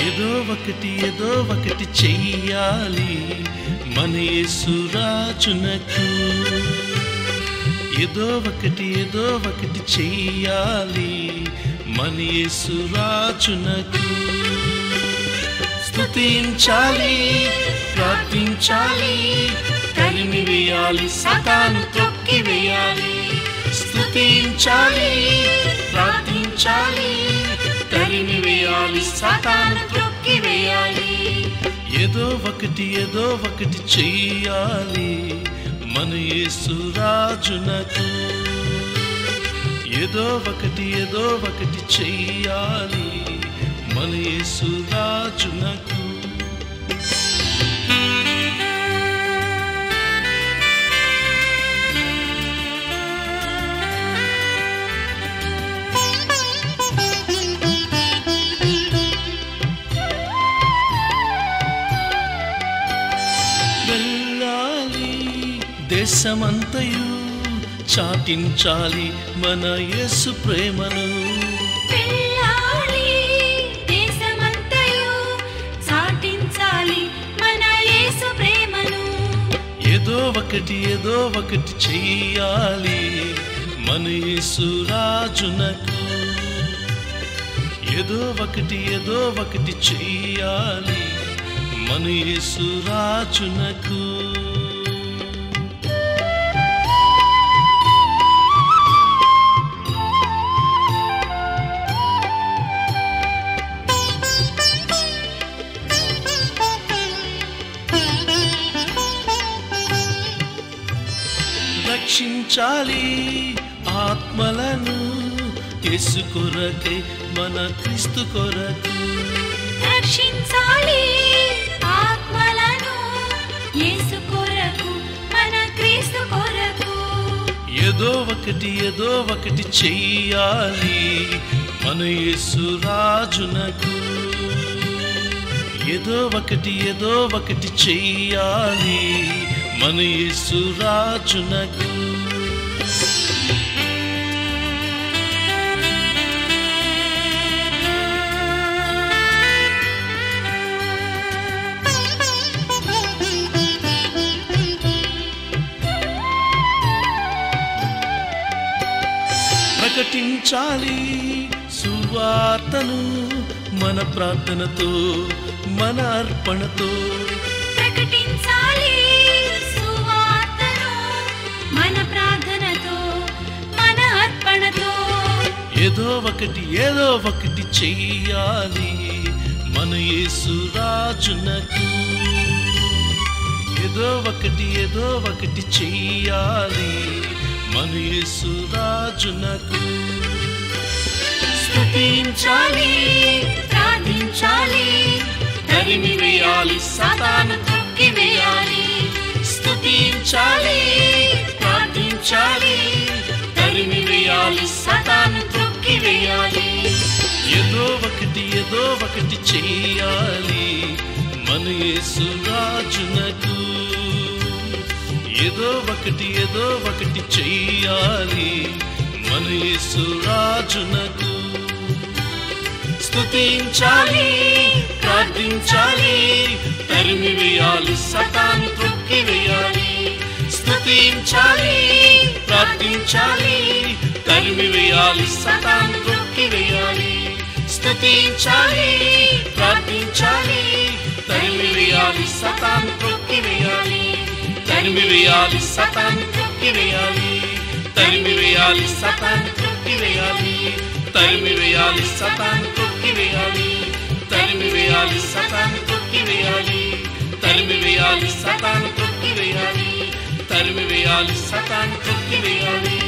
ఏదో ఒకటి ఏదో ఒకటి చెయ్యాలి మన యేసురాజునకు ఏదో ఒకటి ఏదో ఒకటి చెయ్యాలి మన యేసురాజునకు స్తుతించాలి ప్రార్థించాలి తరిమి వేయాలి సతాను త్రొక్కి వేయాలి స్తుతించాలి ప్రార్థించాలి తరిమి వేయాలి సతాను త్రొక్కి వేయాలి ఏదో ఒకటి ఏదో ఒకటి చెయ్యాలి మన యేసురాజునకు ఏదో ఒకటి ఏదో ఒకటి చెయ్యాలి మన యేసురాజునకు వెళ్ళాలి దేశమంతయు చాటించాలి మన యేసు ప్రేమను వెళ్ళాలి దేశమంతయు చాటించాలి మన యేసు ప్రేమను ఏదో ఒకటి ఏదో ఒకటి చెయ్యాలి మన యేసు రాజునకు ఏదో ఒకటి ఏదో ఒకటి చెయ్యాలి మన యేసు రాజునకు రక్షించాలి ఆత్మలను యేసు కొరకై మన క్రీస్తు కొరకు రక్షించాలి ఆత్మలను యేసు కొరకు మన క్రీస్తు కొరకు ఏదో ఒకటి ఏదో ఒకటి చెయ్యాలి మన యేసు రాజునకు ఏదో ఒకటి ఏదో ఒకటి చెయ్యాలి మన యేసు రాజునకు ప్రకటించాలి సువార్తను మన ప్రార్థనతో మన అర్పణతో ప్రకటించాలి సువార్తను మన ప్రార్థనతో మన అర్పణతో ఏదో ఒకటి ఏదో ఒకటి చెయ్యాలి మన యేసు రాజునకు ఏదో ఒకటి ఏదో ఒకటి చెయ్యాలి మన యేసు రాజునకు స్తుతించాలి ప్రార్థించాలి తరిమి వేయాలి సాతాను తొక్కి వేయాలి స్తుతించాలి ప్రార్థించాలి తరిమి వేయాలి సతాను త్రొక్కి వేయాలి ఏదో ఒకటి ఏదో ఒకటి చెయ్యాలి మన యేసు రాజునకు ఏదో ఒకటి ఏదో ఒకటి చెయ్యాలి మన యేసు రాజునకు స్తుతించాలి ప్రార్థించాలి తరిమి వేయాలి సతాను త్రొక్కి వేయాలి స్తుతించాలి ప్రార్థించాలి తరిమి వేయాలి సతాను త్రొక్కి వేయాలి స్తుతించాలి ప్రార్థించాలి తరిమి వేయాలి సతాను త్రొక్కి వేయాలి తరిమి వేయాలి సతాను త్రొక్కి వేయాలి తరిమి వేయాలి సతాను త్రొక్కి వేయాలి తరిమి వేయాలి సతాను త్రొక్కి వేయాలి తరిమి వేయాలి సతాను త్రొక్కి వేయాలి తరిమి వేయాలి సతాను త్రొక్కి వేయాలి తరిమి వేయాలి సతాను త్రొక్కి వేయాలి